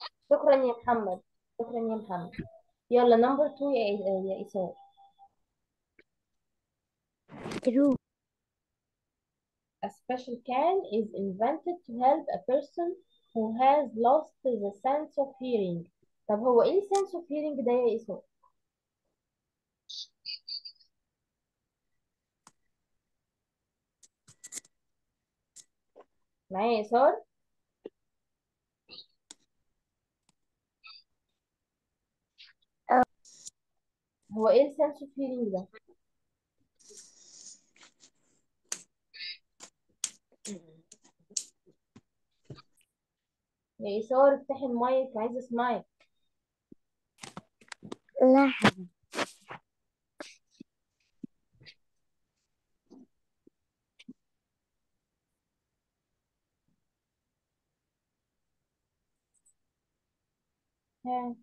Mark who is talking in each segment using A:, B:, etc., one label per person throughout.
A: شكرا يا محمد شكرا يا محمد يلا نمبر 2 يا يا إسراء
B: true
A: A special can is invented to help a person who has lost the sense of hearing طب هو ايه sense of hearing ده يا إسراء معايا يا إسراء
B: آه.
A: هو ايه sense of hearing ده يا إسراء افتحي المايك عايزة اسمعك
B: لحظة
A: ها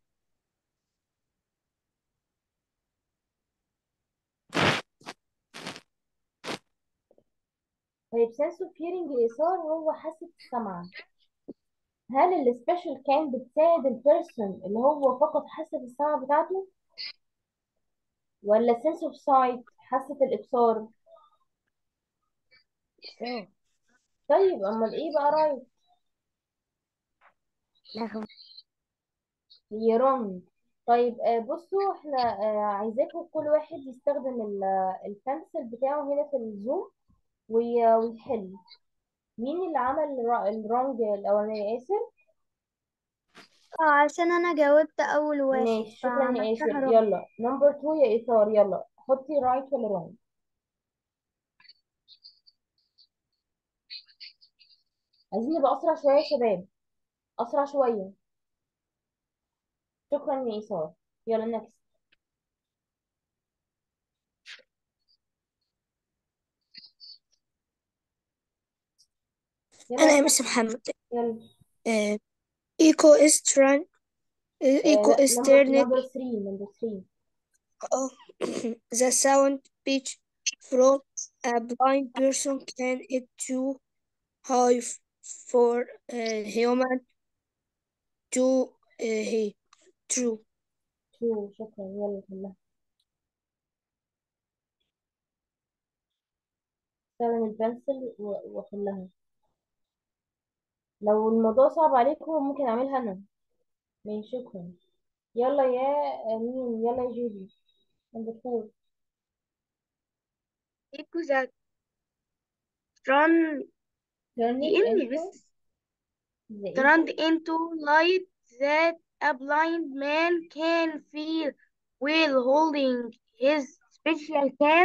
A: طيب sense of hearing يا إسراء هو حاسة السمع هل السبيشال كان بتساعد البيرسون اللي هو فقد حاسة السمع بتاعته ولا sense of sight حاسة الإبصار
B: so
A: طيب أمال إيه بقى رايت
B: لحظة
A: هي wrong طيب آه، بصوا احنا آه، عايزاكم كل واحد يستخدم ال- البنسل بتاعه هنا في الزوم وي- ويحل مين اللي عمل الرونج الأولانية ياسر
B: اه عشان انا جاوبت اول واحد
A: ماشي شكرا يا
B: فعملتها
A: ياسر
B: رابع
A: يلا نمبر 2 يا إيثار يلا حطي رايت ولا wrong عايزين نبقى أسرع شوية يا شباب أسرع شوية شكرا يا إيثار يلا نكست يلا
C: أنا
A: يا
C: يا
A: محمد
C: مس محمد
A: يلا
C: آه، إيكو إستران
A: آه
C: إيكو
A: لا نمبر
C: إسترنت
A: نمبر 3 نمبر 3
C: Oh, the sound pitch from a blind person can it too high f- for a human to uh, hear. True.
A: شو شكرا يلا كلها استخدم البنسل و- وحلها لو الموضوع صعب عليكم ممكن اعملها انا ماشي شكرا يلا يا مين يلا يا جودي نمبر 4
D: Echo that run
A: turned
D: دي إن
A: into
D: بس
A: the
D: turned
A: echo
D: into light that a blind man can feel while holding his special can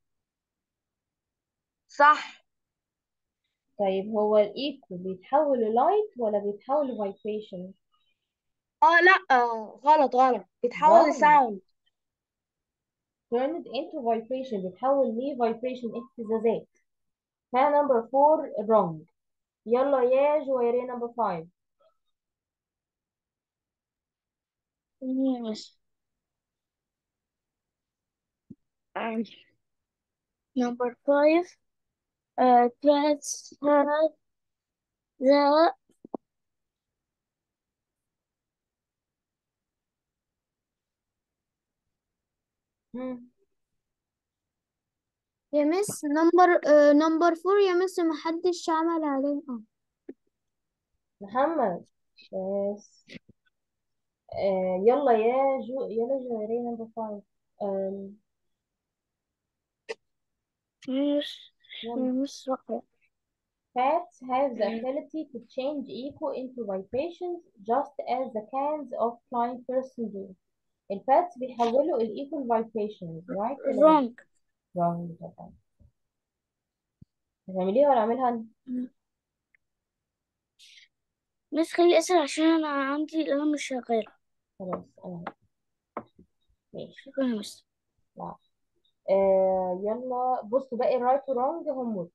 D: صح
A: طيب هو الايكو بيتحول للايت ولا بيتحول لفايبريشن
D: اه لا آه غلط غلط بيتحول
A: wrong
D: لساوند
A: turned into vibration بيتحول ل vibration اهتزازات ها نمبر 4 wrong يلا يا جويرية نمبر 5
D: Yes. Um, number five, uh, cats have the
A: مم.
B: يا مس نمبر آه نمبر فور يا مس محدش عمل عليه اه
A: محمد بس آه يلا يا جو يلا جويرية نمبر 5 آم،
D: Yes,
A: يلا
D: yes, okay.
A: Cats have the ability to change echo into vibrations just as the cans of blind person do. الباتس بيحولوا الايكو vibrations right ولا
D: Wrong.
A: wrong طبعا هتعمليها ولا اعملها انا؟
D: بس خلي اسأل عشان انا عندي القلم مش شغال
A: خلاص انا ماشي
D: شكرا يا مس
A: لا. آه يلا بصوا باقي الرايت ورونج هم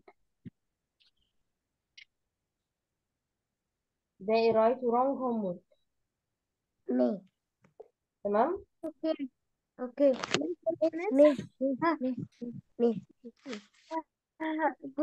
A: باقي رايت ورونج هم
B: ليه
A: تمام
B: اوكي اوكي
C: ليه؟
B: ها
C: ليه؟ ليه؟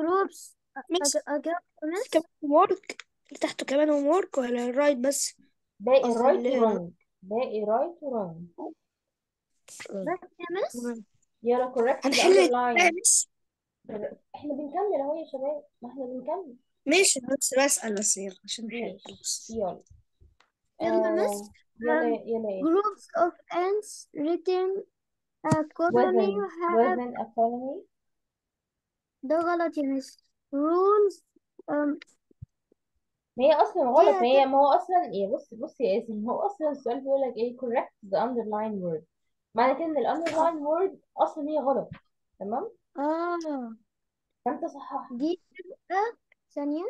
B: جروبس
C: مس
B: اجاوب
C: مس
B: مس
C: كمان homework اللي تحته كمان homework ولا الرايت بس
A: باقي
C: قصدي
A: right
C: اللي
A: و
C: هي
A: wrong باقي right و wrong
B: بس يا مس
A: يلا correct the
C: هنحل
A: underline
C: بس
A: احنا بنكمل اهو يا شباب ما احنا بنكمل
C: ماشي بس بسأل بس يلا عشان نحل
A: ماشي
C: بس
A: يلا
B: يلا
A: آه
B: مس
A: يلا
B: um,
A: يلا ايه
B: groups of ants written a colony
A: within
B: have
A: within a colony
B: ده غلط يا مس rules um,
A: ما هي اصلا غلط
B: فيها
A: ما هي
B: كده
A: ما هو اصلا ايه بص بص يا ياسين هو اصلا السؤال بيقول لك ايه correct the underline word معنى كده ان ال underline word اصلا هي غلط تمام
B: اه
A: فانت صححها
B: دي تبقى ثانية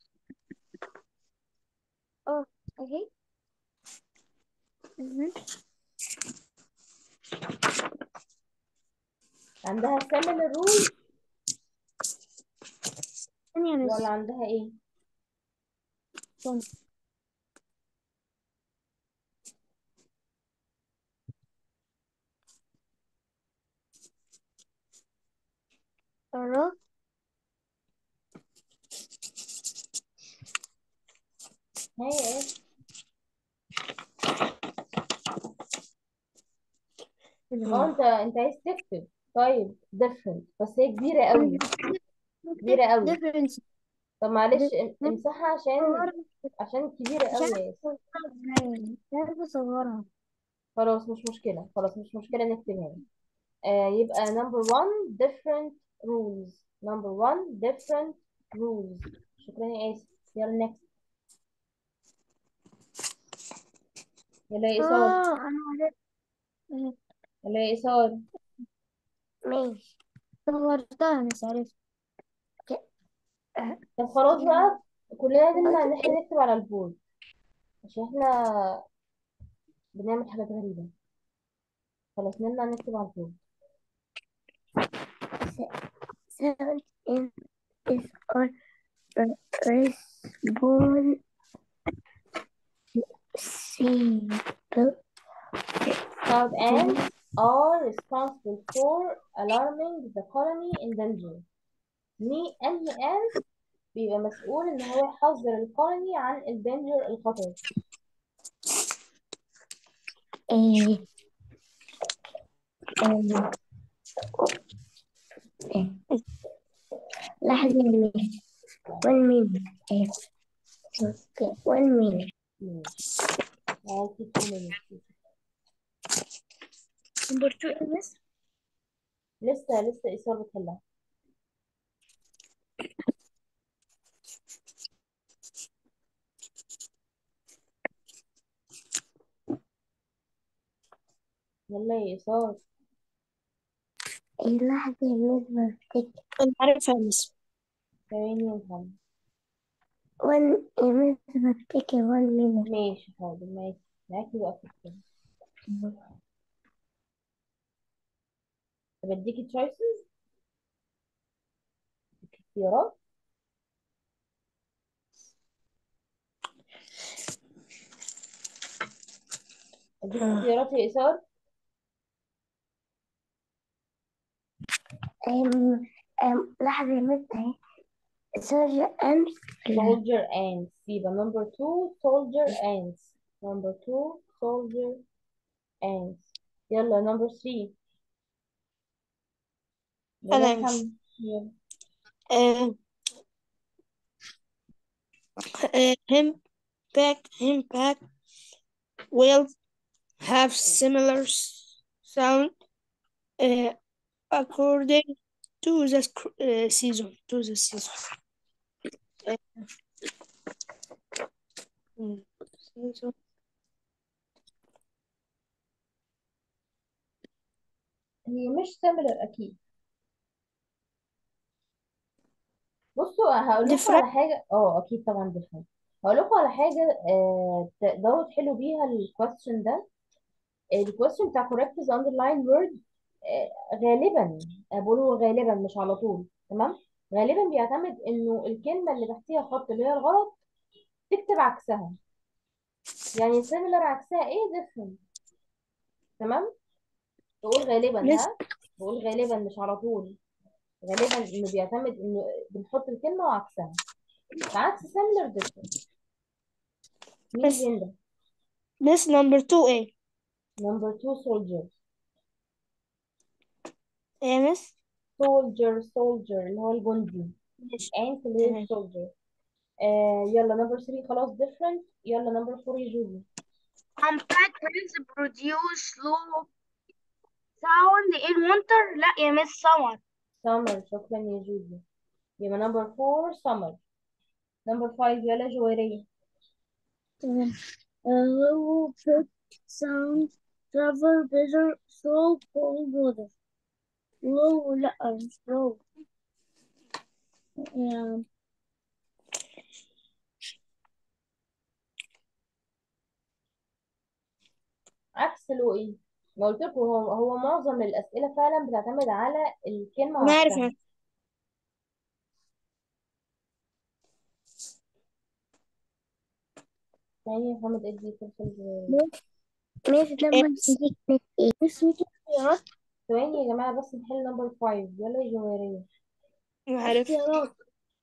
B: اه اهي مهم.
A: عندها similar rules
B: ثانية يا
A: ولا
B: مس
A: عندها ايه
B: ثانية قربت
A: هي ايه اه انت انت عايز تكتب طيب different بس هي كبيرة قوي كبيرة قوي
B: difference
A: طب معلش ام- امسحها عشان
B: صغرها
A: عشان كبيرة
B: مش
A: قوي
B: عارفة
A: يا ياسين
B: اصورها ازاي مش عارفة اصورها
A: خلاص مش مشكلة خلاص مش مشكلة نكتبها آه يبقى number one different rules number one different rules شكرا يا آسف يلا next يلا يا إيثار
B: اه انا عرفت
A: يلا يا إيثار
B: ماشي صورتها مش عرفت
A: طب خلاص بقى كلنا نمنع إن احنا نكتب على البورد عشان احنا بنعمل حاجات غريبة خلاص نمنع نكتب على البورد
B: seven in is or respond simple
A: Cloud ants are responsible for alarming the colony in danger مين أنهي ant بيبقى مسؤول إن هو يحذر الكولوني عن الدينجر الخطر
B: ايه ايه لحظة مني one minute ايه okay one minute
A: ماشي معاكي two minutes
B: number two is
A: لسه لسه إيثار بتحلها يلا يا إيثار
B: ايه لحظة بالنسبة لك
C: أنا عارفها بس
A: ثواني يا محمد
B: one بالنسبة لك one minute
A: ماشي حاضر ماشي معاكي وقت الكلام طب أديكي choices اختيارات أديكي اختيارات يا إيثار
B: أم أم لحظة بالنسبة اهي soldier and
A: soldier ants يبقى number two soldier ants number two soldier ants يلا number three يلا
C: أنا
A: يا
C: مش
A: محمد يلا
C: آه آه him back him back will have similar s- sound uh, according to the sc- uh, season to the season uh, mm, season
A: هي مش similar أكيد بصوا هقول لكم
C: different
A: على حاجة اه أكيد طبعا different هقول لكم على حاجة آه تقدروا تحلوا بيها الكويستشن ده الكويستشن بتاع correct the underline word آه غالبا أنا بقوله غالبا مش على طول تمام غالبا بيعتمد إنه الكلمة اللي تحتيها خط اللي هي الغلط تكتب عكسها يعني similar عكسها ايه different تمام بقول غالبا
C: لسه
A: ها بقول غالبا مش على طول غالبا انه بيعتمد انه بنحط الكلمة وعكسها فعكس similar different مين
C: بس
A: اللي ينده
C: Miss number two ايه
A: number two soldier
C: ايه يا مس
A: soldier soldier اللي هو الجندي
C: ماشي
A: ant اللي هي
C: تمام
A: soldier آه يلا number three خلاص different يلا number four يا جوزي
D: Humpback whales produce slow sound in winter لا يا مس summer
A: summer شكرا يا جوزي يبقى number four summer number five يلا جويرية
B: تمام low pitch sound travel better through cold weather low لا مش low يعني
A: عكس له ايه ما قلت لكم هو هو معظم الأسئلة فعلا بتعتمد على الكلمة
C: انا عارف
A: وعكسها
C: يا
A: يعني يا محمد ادي فرصة لجويرية
B: ماشي لما
C: مس
B: تيجي ايه بس ممكن اختيارات
A: ثواني يا جماعة بس نحل number five يلا يا جويرية
C: انا عارف
B: اختيارات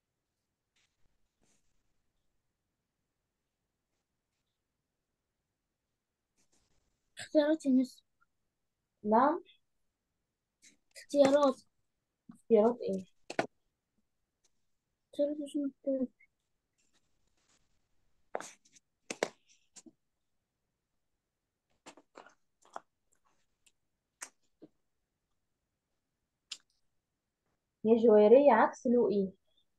B: اختيارات يا مس
A: نعم
B: اختيارات
A: اختيارات ايه
B: اختيارات مش مختلف
A: يا جويرية عكس له ايه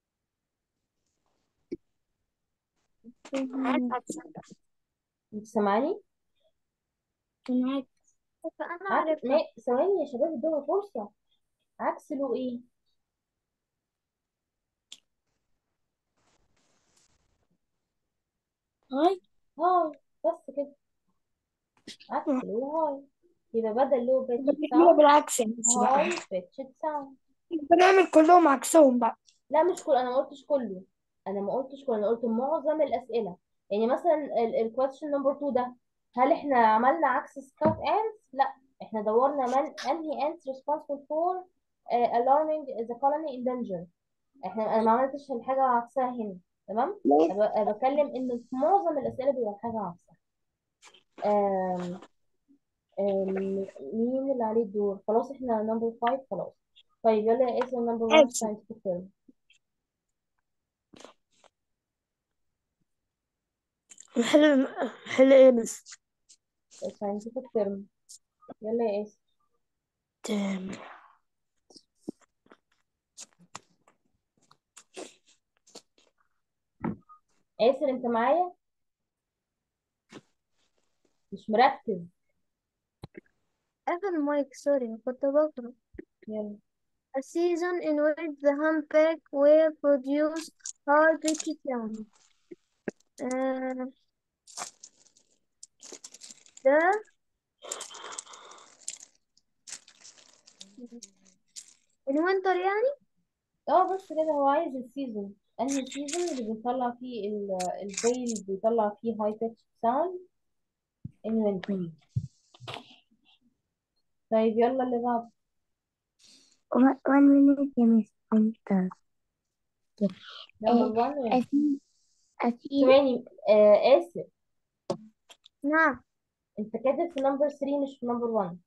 A: انت سامعاني
B: معاك فأنا
A: عكس
B: عارفها
A: ما ثواني يا شباب ادوها فرصة عكس له ايه
B: هاي
A: هاي بس كده عكس له هاي يبقى بدل له بيتش
C: بنعملها
A: ساوند
C: بالعكس يا مس بقى
A: هاي بيتش ساوند
C: بنعمل كلهم عكسهم بقى
A: لا مش كل انا ما قلتش كله انا ما قلتش كله انا قلت معظم الاسئله يعني مثلا الكويستشن نمبر 2 ده هل احنا عملنا عكس سكاوت ants لا احنا دورنا من انهي ants responsible for uh, alarming the colony in danger احنا انا ما عملتش الحاجه عكسها هنا تمام أنا ب- أنا بتكلم ان في معظم الاسئله بيبقى الحاجه عكسها آم، آم، مين اللي عليه الدور خلاص احنا نمبر 5 خلاص طيب يلا يا اسم نمبر 1
C: ألسن
A: scientific term
C: نحل نحل ايه بس
A: scientific term يلا يا اسم
C: تمام
A: آسر انت معايا مش مركز
B: قفل المايك سوري كنت بقرأ
A: يلا
B: A season in which the humpback whale produced high-pitched sound. آه، ده الوينتر يعني
A: اه بس كده هو عايز السيزون انهي سيزون اللي بيطلع فيه ال- الفيل بيطلع فيه هاي بيتش ساوند ان وينتر طيب يلا اللي بعده
B: One one minute يا مس winter.
A: نمبر 1 وين
B: أكيد أكيد
A: ثواني آه آسر
B: نعم
A: انت كاتب في نمبر 3 مش في نمبر 1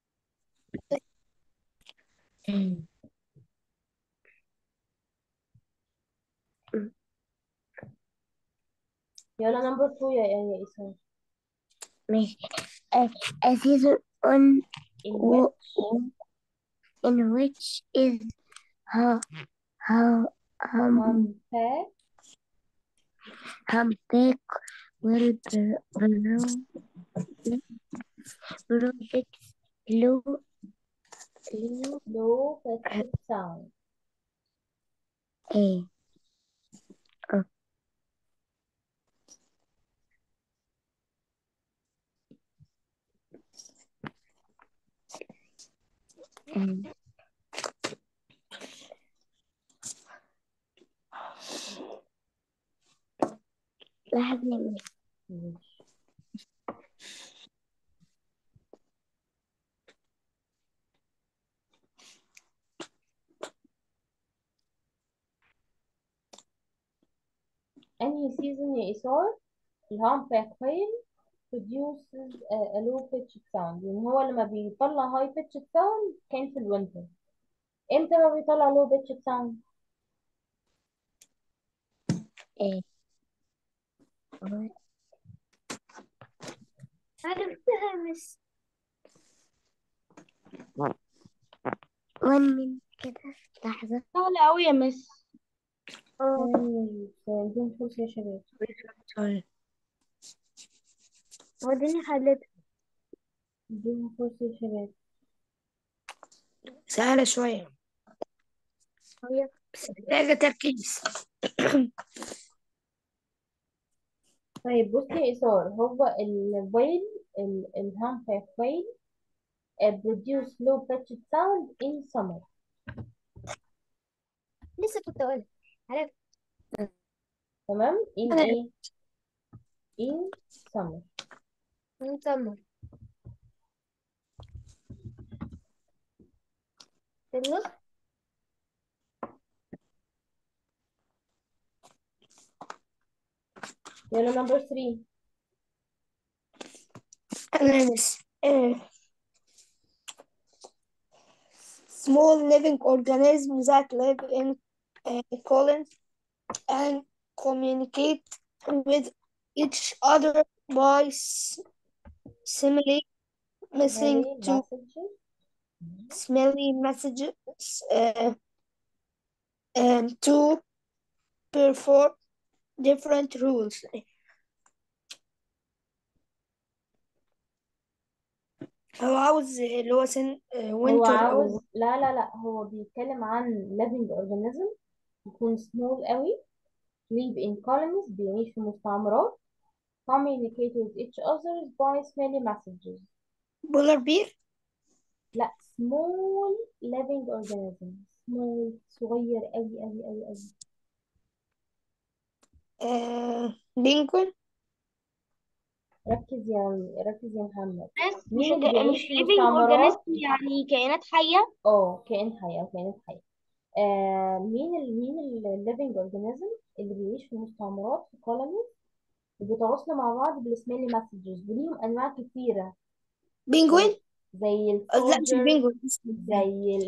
A: يلا نمبر 2 يا يا يا إسماعيل
B: ماشي A, a season on
A: in
B: w-
A: which
B: in which is how how um
A: humpback
B: humpback will pro- pro- produce low low
A: low pitch sound
B: a uh, and لحظة يا مس.
A: ماشي. انهي سيزون يا إيثار الهامباك ويل produces a, a low pitched sound يعني هو لما بيطلع high pitched sound كان في الوينتر امتى ما بيطلع low pitched sound
B: ايه عرفتها مس ون كده لحظة
D: سهلة أوي يا مس
B: اه
A: طيب اديهم فرصة يا شباب
C: طيب
B: وديني حلتها
A: اديهم فرصة يا شباب
C: سهلة شوية
B: هي
C: بس محتاجة تركيز
A: طيب بصي يا إيثار هو الويل الهامباك ويل produce low pitched sound in summer
B: لسه كنت اقولها عرفت
A: تمام in
B: أنا
A: ايه in summer
B: نسمر في النص
A: يلا number three
C: أنا بس آه. small living organisms that live in uh, colonies and communicate with each other by s- similarly missing
A: Mary
C: to
A: messages
C: smelly messages uh, and to perform different rules هو عاوز اللي هو سن
A: هو
C: winter
A: عاوز
C: أو
A: لا لا لا هو بيتكلم عن living organism يكون small قوي live in colonies بيعيش في مستعمرات communicate with each other by smelly messages
C: بولار بير
A: لا small living organism small صغير قوي قوي قوي قوي
C: آه بينجوين
A: ركز يا ركز يا محمد
D: مس مش
A: مين اللي
D: ده
A: بيعيش
D: مش
A: في
D: living
A: مستعمرات
D: organism يعني كائنات حية
A: اه كائن حي او كائنات حية آه مين ال مين ال living organism اللي بيعيش في مستعمرات في colonies وبيتواصلوا مع بعض بالسميلي مسجز وليهم انواع كتيرة
C: بينجوين
A: زي
C: آه، لا مش
A: السولجر
C: البينجوين
A: زي